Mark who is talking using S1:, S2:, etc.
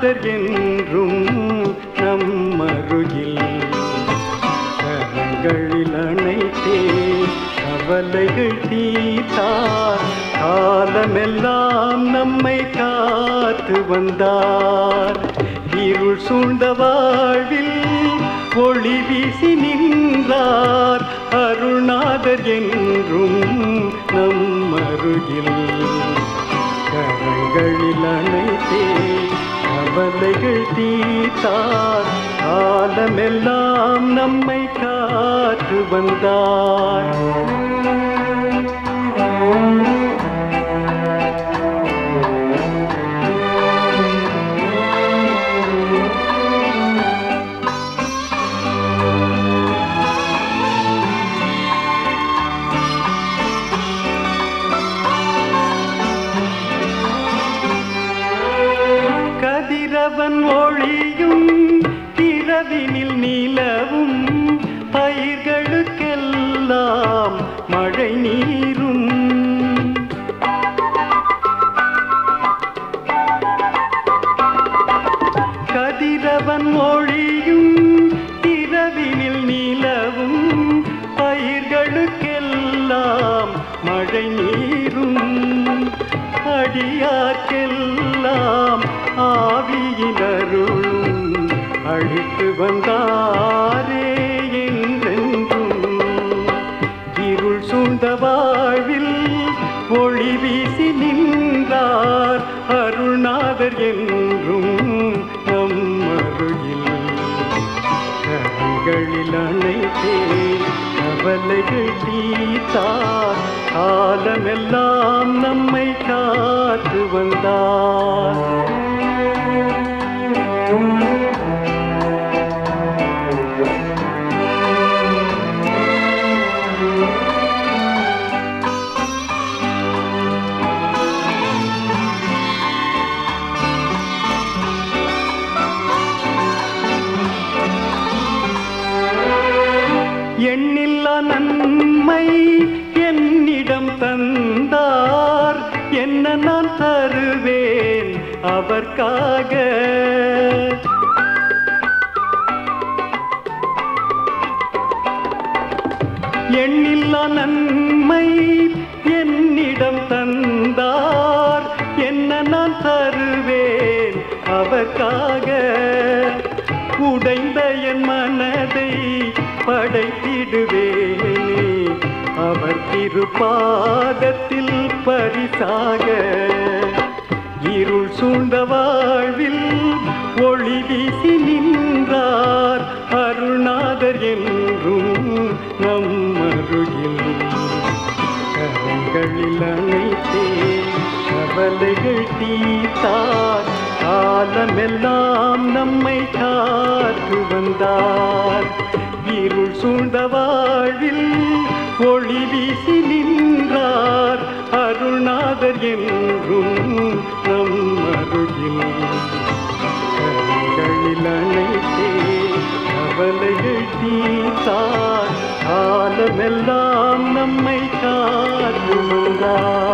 S1: அருணாதர் என்றும் நம்மருகில் கரங்களில் அணைத்தே கவலைகள் தீர்த்தார் காலமெல்லாம் நம்மை காத்து வந்தார் இருள் சூழ்ந்த வாழ்வில் ஒளி வீசி நின்றார் அருணாதர் என்றும் நம் அருகில் கரங்களில் அணைத்தே கவலைகள் தீர்த்தார் காலமெல்லாம் நம்மை காத்து வந்தார் கதிரவன் ஒளியும் இரவினில் நிலவும் பயிர்களுக்கெல்லாம் மழை நீரும் கதிரவன் ஒளியும் இரவினில் நிலவும் பயிர்களுக்கெல்லாம் மழை நீரும் அடியார்க்கெல்லாம் ஆவியினருளும் அழித்து வந்தாரே என்றென்றும் இருள் சூழ்ந்த வாழ்வில் ஒளி வீசி நின்றார் அருணாதர் என்றும் நம் அருகில் கரங்களில் அணைத்தே கவலைகள் தீர்த்தார் காலமெல்லாம் நம்மை காத்து வந்தார் எண்ணில்லா நன்மை என்னிடம் தந்தார் என்ன நான் தருவேன் அவர்க்காக எண்ணில்லா நன்மை என்னிடம் தந்தார் என்ன நான் தருவேன் அவர்க்காக உடைந்த என் மனதை படைத்திடுவேனே அவர் திருப்பாதத்தில் பரிசாக இருள் சூழ்ந்த வாழ்வில் ஒளி வீசி நின்றார் அருணாதர் என்றும் நம் அருகில் கரங்களில் அணைத்தே கவலைகள் தீர்த்தார் காலமெல்லாம் நம்மை காத்து வந்தார் இருள் சூழ்ந்த வாழ்வில் ஒளி வீசி நின்றார் அருணாதர் என்றும் நம் அருகில் கரங்களில் அணைத்தே கவலைகள் தீர்த்தார் காலமெல்லாம் நம்மை காத்து வந்தார்